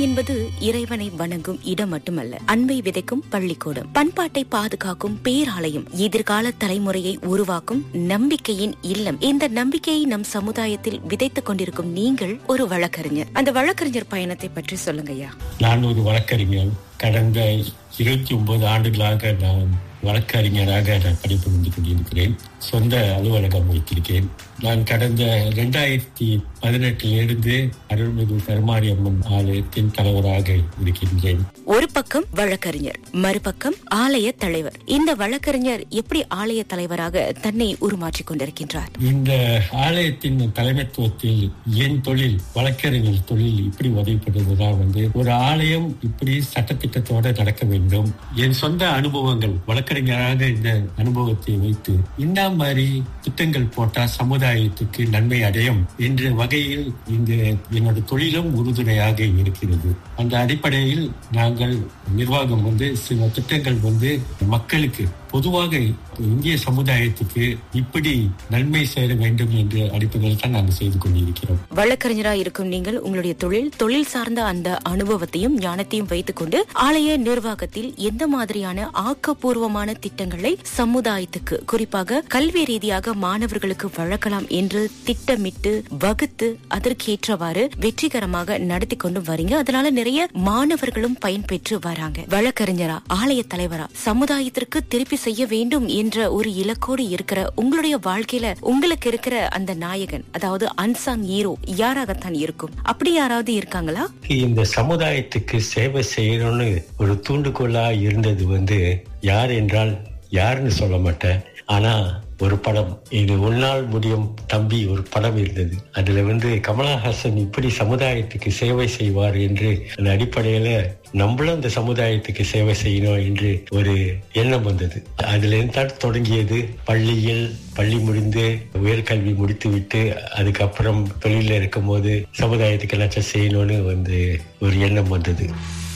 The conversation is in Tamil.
என்பது இறைவனை வணங்கும் இடம் மட்டுமல்ல அன்பை விதைக்கும் பள்ளிக்கூடம் பண்பாட்டை பாதுகாக்கும் பேராலயம் எதிர்கால தலைமுறையை உருவாக்கும் நம்பிக்கையின் இல்லம் இந்த நம்பிக்கையை நம் சமுதாயத்தில் விதைத்துக் கொண்டிருக்கும் நீங்கள் ஒரு வழக்கறிஞர் அந்த வழக்கறிஞர் பயணத்தை பற்றி சொல்லுங்க ஐயா நான் ஒரு வழக்கறிஞர் கடந்த இருபத்தி ஒன்பது ஆண்டுகளாக நான் வழக்கறிஞராக நான் பணிபுரிந்து கொண்டிருக்கிறேன் சொந்த அலுவலகம் வைத்திருக்கேன் நான் கடந்த இரண்டாயிரத்தி பதினெட்டிலிருந்து அருள்மிகு கருமாரியம்மன் ஆலயத்தின் தலைவராக இருக்கின்றேன் ஒரு பக்கம் வழக்கறிஞர் மறுபக்கம் ஆலய தலைவர் இந்த வழக்கறிஞர் எப்படி ஆலய தலைவராக தன்னை உருமாற்றிக் கொண்டிருக்கின்றார் இந்த ஆலயத்தின் தலைமைத்துவத்தில் என் தொழில் வழக்கறிஞர் தொழில் இப்படி உதவிப்படுவதுதான் வந்து ஒரு ஆலயம் இப்படி சட்டத்திட்டத்தோட நடக்க வேண்டும் என் சொந்த அனுபவங்கள் வழக்கறிஞராக இந்த அனுபவத்தை வைத்து இந்த மாதிரி திட்டங்கள் போட்டா சமுதாயத்துக்கு நன்மை அடையும் என்ற வகையில் இங்கு என்னோட தொழிலும் உறுதுணையாக இருக்கிறது அந்த அடிப்படையில் நாங்கள் நிர்வாகம் வந்து சில திட்டங்கள் வந்து மக்களுக்கு பொதுவாக இந்திய சமுதாயத்துக்கு இப்படி நன்மை சேர வேண்டும் என்ற அடிப்படையில் தான் நாங்கள் செய்து கொண்டிருக்கிறோம் வழக்கறிஞரா இருக்கும் நீங்கள் உங்களுடைய தொழில் தொழில் சார்ந்த அந்த அனுபவத்தையும் ஞானத்தையும் வைத்துக்கொண்டு ஆலய நிர்வாகத்தில் எந்த மாதிரியான ஆக்கப்பூர்வமான திட்டங்களை சமுதாயத்துக்கு குறிப்பாக கல்வி ரீதியாக மாணவர்களுக்கு வழங்கலாம் என்று திட்டமிட்டு வகுத்து அதற்கேற்றவாறு வெற்றிகரமாக நடத்தி கொண்டு வரீங்க அதனால நிறைய மாணவர்களும் பயன்பெற்று வராங்க வழக்கறிஞரா ஆலய தலைவரா சமுதாயத்திற்கு திருப்பி செய்ய வேண்டும் என்ற ஒரு இலக்கோடு இருக்கிற உங்களுடைய வாழ்க்கையில உங்களுக்கு இருக்கிற அந்த நாயகன் அதாவது அன்சாங் ஹீரோ யாராகத்தான் இருக்கும் அப்படி யாராவது இருக்காங்களா இந்த சமுதாயத்துக்கு சேவை செய்யணும்னு ஒரு தூண்டுகோலா இருந்தது வந்து யார் என்றால் யாருன்னு சொல்ல மாட்டேன் ஆனா ஒரு படம் இது உன்னால் முடியும் தம்பி ஒரு படம் இருந்தது அதுல வந்து கமலஹாசன் இப்படி சமுதாயத்துக்கு சேவை செய்வார் என்று அந்த அடிப்படையில நம்மளும் அந்த சமுதாயத்துக்கு சேவை செய்யணும் என்று ஒரு எண்ணம் வந்தது அதுல இருந்து தான் தொடங்கியது பள்ளியில் பள்ளி முடிந்து உயர்கல்வி முடித்து விட்டு அதுக்கப்புறம் தொழில இருக்கும் போது சமுதாயத்துக்கு எல்லாச்சும் செய்யணும்னு வந்து ஒரு எண்ணம் வந்தது